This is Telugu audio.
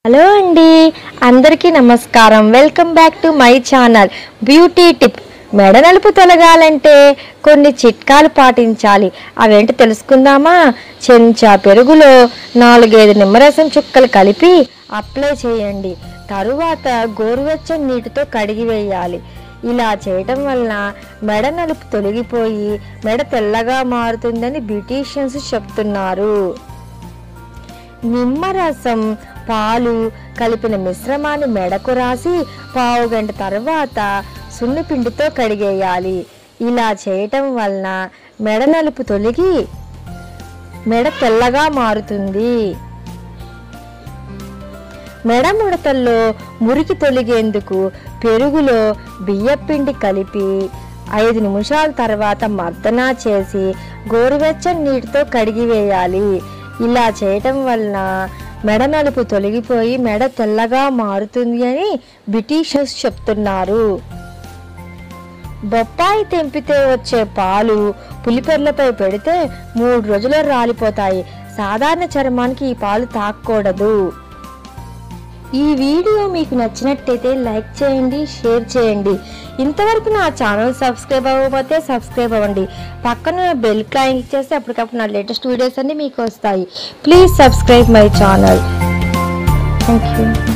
హలో అండి అందరికీ నమస్కారం welcome back to my channel beauty tip మెడ నలుపు తొలగాలంటే కొన్ని చిట్కాలు పాటించాలి అవేంటి తెలుసుకుందామా చెంచా పెరుగులో నాలుగైదు నిమ్మరసం చుక్కలు కలిపి అప్లై చేయండి తరువాత గోరువెచ్చని నీటితో కడిగి వేయాలి ఇలా చేయటం వలన మెడ నలుపు తొలగిపోయి మెడ తెల్లగా మారుతుందని బ్యూటీషియన్స్ చెప్తున్నారు నిమ్మరసం పాలు కలిపిన మిశ్రమాన్ని మెడకు రాసి పావు గంట తర్వాత సున్నిపిండితో కడిగేయాలి ఇలా చేయటం వలన మెడ నలుపు తొలగి మెడ తెల్లగా మారుతుంది మెడ ముడతల్లో మురికి తొలగేందుకు పెరుగులో బియ్యపిండి కలిపి ఐదు నిమిషాల తర్వాత మర్దన చేసి గోరువెచ్చని నీటితో కడిగివేయాలి ఇలా చేయటం వలన మెడ నలుపు తొలగిపోయి మెడ తెల్లగా మారుతుంది అని బ్రిటిషర్స్ చెప్తున్నారు బొప్పాయి తెంపితే వచ్చే పాలు పులిపెర్లపై పెడితే మూడు రోజుల్లో రాలిపోతాయి సాధారణ చర్మానికి ఈ పాలు తాకూడదు ఈ వీడియో మీకు నచ్చినట్టయితే లైక్ చేయండి షేర్ చేయండి ఇంతవరకు నా ఛానల్ సబ్స్క్రైబ్ అవ్వకపోతే సబ్స్క్రైబ్ అవ్వండి పక్కన బెల్ క్లైక్ చేస్తే అప్పటికప్పుడు నా లేటెస్ట్ వీడియోస్ అన్ని మీకు వస్తాయి please subscribe my channel thank you